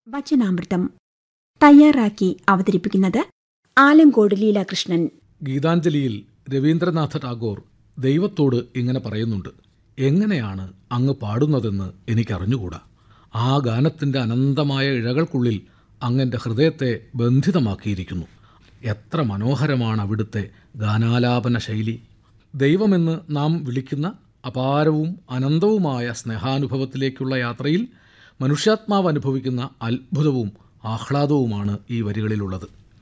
വചനാമൃതം തയ്യാറാക്കി അവതരിപ്പിക്കുന്നത് ആലങ്കോട് ലീലാകൃഷ്ണൻ ഗീതാഞ്ജലിയിൽ രവീന്ദ്രനാഥ ടാഗോർ ദൈവത്തോട് ഇങ്ങനെ പറയുന്നുണ്ട് എങ്ങനെയാണ് അങ്ങ് പാടുന്നതെന്ന് എനിക്കറിഞ്ഞുകൂടാ ആ ഗാനത്തിൻ്റെ അനന്തമായ ഇഴകൾക്കുള്ളിൽ അങ്ങൻ്റെ ഹൃദയത്തെ ബന്ധിതമാക്കിയിരിക്കുന്നു എത്ര മനോഹരമാണ് അവിടുത്തെ ഗാനാലാപന ശൈലി ദൈവമെന്ന് നാം വിളിക്കുന്ന അപാരവും അനന്തവുമായ സ്നേഹാനുഭവത്തിലേക്കുള്ള യാത്രയിൽ മനുഷ്യാത്മാവ് അനുഭവിക്കുന്ന അത്ഭുതവും ആഹ്ലാദവുമാണ് ഈ വരികളിലുള്ളത്